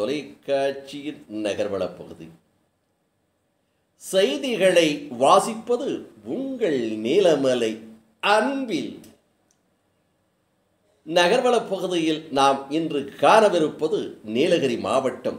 தொலைக்காட்சியின் நகர்வளப் பகுதி செய்திகளை வாசிப்பது உங்கள் நீலமலை அன்பில் நகர்வளப் பகுதியில் நாம் இன்று காணவிருப்பது நீலகிரி மாவட்டம்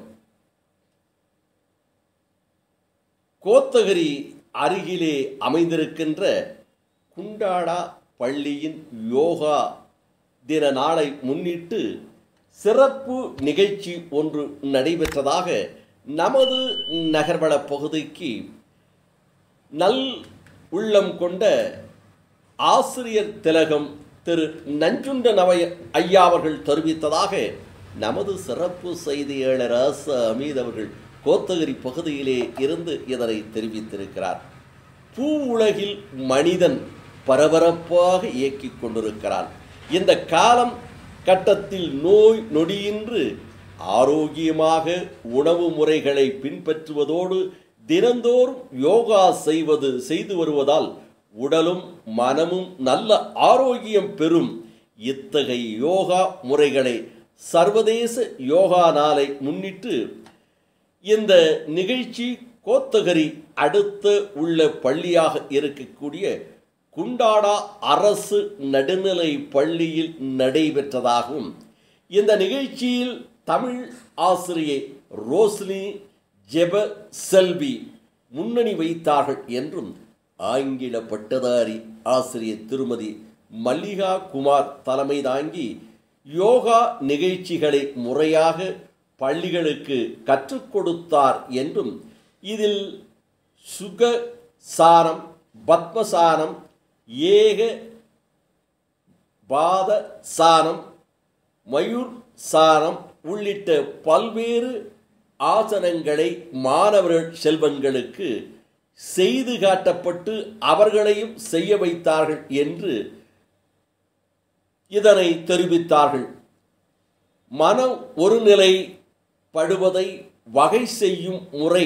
கோத்தகிரி அருகிலே அமைந்திருக்கின்ற குண்டாடா பள்ளியின் யோகா தின நாளை முன்னிட்டு சிறப்பு நிகழ்ச்சி ஒன்று நடைபெற்றதாக நமது நகர்வள பகுதிக்கு நல் உள்ளம் கொண்ட ஆசிரியர் திலகம் திரு நஞ்சுண்ட நவய ஐயா அவர்கள் தெரிவித்ததாக நமது சிறப்பு செய்தியாளர் ஆச அமீத் அவர்கள் கோத்தகிரி பகுதியிலே இருந்து இதனை தெரிவித்திருக்கிறார் பூ உலகில் மனிதன் பரபரப்பாக இயக்கிக் கொண்டிருக்கிறான் இந்த காலம் கட்டத்தில் நோய் நொடியின்றி ஆரோக்கியமாக உணவு முறைகளை பின்பற்றுவதோடு தினந்தோறும் யோகா செய்வது செய்து வருவதால் உடலும் மனமும் நல்ல ஆரோக்கியம் பெறும் இத்தகைய யோகா முறைகளை சர்வதேச யோகா நாளை முன்னிட்டு இந்த நிகழ்ச்சி கோத்தகிரி அடுத்த உள்ள பள்ளியாக இருக்கக்கூடிய குண்டாடா அரசு நடுநிலை பள்ளியில் நடைபெற்றதாகவும் இந்த நிகழ்ச்சியில் தமிழ் ஆசிரியை ரோஸ்லி ஜெப செல்வி முன்னணி வைத்தார்கள் என்றும் ஆங்கில பட்டதாரி ஆசிரியர் திருமதி மல்லிகா குமார் தலைமை தாங்கி யோகா நிகழ்ச்சிகளை முறையாக பள்ளிகளுக்கு கற்றுக் கொடுத்தார் என்றும் இதில் சுக சாரம் பத்மசானம் ஏக பாத சானம் மயூர் சானம் உள்ளிட்ட பல்வேறு ஆசனங்களை மாணவர்கள் செல்வங்களுக்கு செய்து காட்டப்பட்டு அவர்களையும் செய்ய வைத்தார்கள் என்று இதனை தெரிவித்தார்கள் மனம் ஒருநிலைப்படுவதை வகை செய்யும் முறை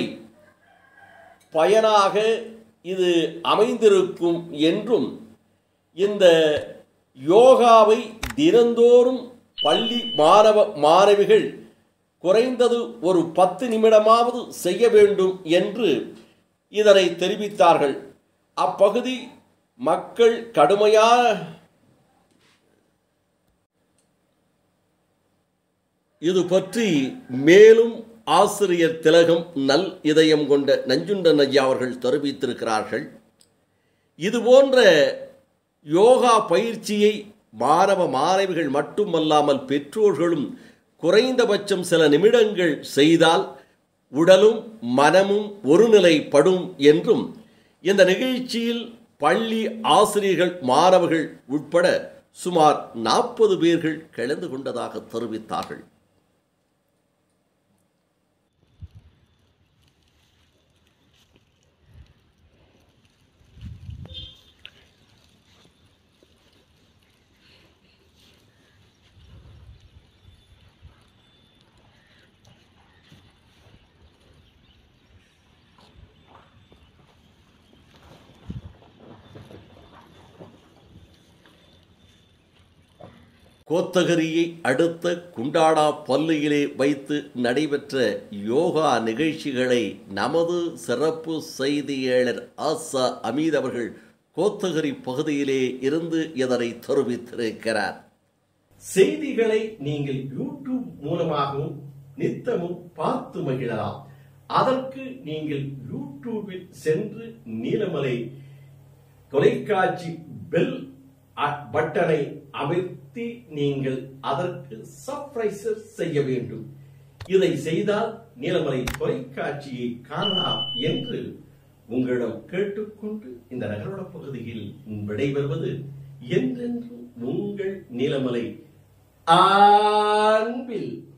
பயனாக இது அமைந்திருக்கும் என்றும் இந்த யோகாவை தினந்தோறும் பள்ளி மாணவ மாணவிகள் குறைந்தது ஒரு பத்து நிமிடமாவது செய்ய வேண்டும் என்று இதனை தெரிவித்தார்கள் அப்பகுதி மக்கள் கடுமையான இது பற்றி மேலும் ஆசிரியர் திலகம் நல் இதயம் கொண்ட நஞ்சுண்டன் ஐயா அவர்கள் தெரிவித்திருக்கிறார்கள் இது போன்ற யோகா பயிற்சியை மாணவ மாணவிகள் மட்டுமல்லாமல் பெற்றோர்களும் குறைந்தபட்சம் சில நிமிடங்கள் செய்தால் உடலும் மனமும் ஒருநிலைப்படும் என்றும் இந்த நிகழ்ச்சியில் பள்ளி ஆசிரியர்கள் மாணவர்கள் உட்பட சுமார் நாற்பது பேர்கள் கலந்து கொண்டதாக தெரிவித்தார்கள் கோத்தகிரியை அடுத்த குண்டாடா பள்ளியிலே வைத்து நடைபெற்ற யோகா நிகழ்ச்சிகளை நமது சிறப்பு செய்தியாளர் ஆசா அமீத் அவர்கள் கோத்தகிரி பகுதியிலே இருந்து இதனை தெரிவித்திருக்கிறார் செய்திகளை நீங்கள் யூடியூப் மூலமாகவும் நித்தமும் பார்த்து மகிழலாம் அதற்கு நீங்கள் யூடியூபில் சென்று நீலமலை தொலைக்காட்சி பெல் அ- பட்டனை அமர்த்தி நீங்கள் அதற்கு சப்ரைசர் செய்ய வேண்டும் இதை செய்தால் நீலமலை தொலைக்காட்சியை காணலாம் என்று உங்களிடம் கேட்டுக்கொண்டு இந்த நகரோட பகுதியில் விடைபெறுவது என்றென்றும் உங்கள் நீலமலை அன்பில்